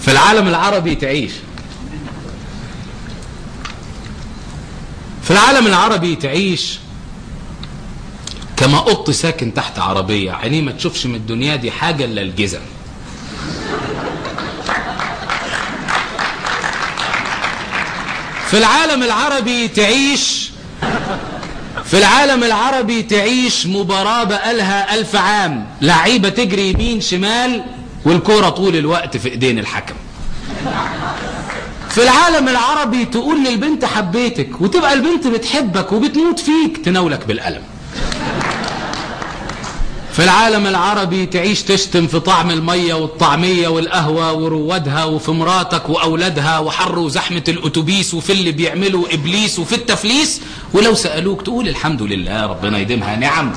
في العالم العربي تعيش في العالم العربي تعيش كما قط ساكن تحت عربية عينيه ما تشوفش من الدنيا دي حاجة إلا الجزم في العالم العربي تعيش في العالم العربي تعيش مباراة بقالها ألف عام لعيبة تجري يمين شمال والكرة طول الوقت في ايدين الحكم في العالم العربي تقول للبنت حبيتك وتبقى البنت بتحبك وبتموت فيك تناولك بالقلم في العالم العربي تعيش تشتم في طعم المية والطعمية والقهوة وروادها وفي مراتك وأولادها وحر وزحمة الأتوبيس وفي اللي بيعملوا إبليس وفي التفليس ولو سألوك تقول الحمد لله ربنا يديمها نعم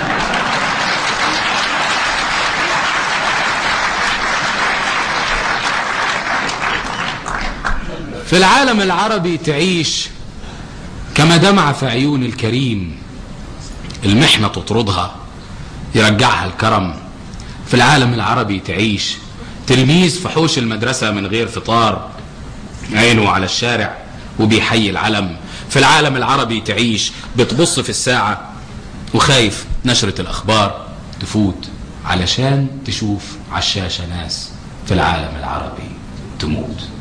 في العالم العربي تعيش كما دمع في عيون الكريم المحنة تطردها يرجعها الكرم في العالم العربي تعيش تلميذ في حوش المدرسة من غير فطار عينه على الشارع وبيحيي العلم في العالم العربي تعيش بتبص في الساعة وخايف نشرة الأخبار تفوت علشان تشوف على الشاشة ناس في العالم العربي تموت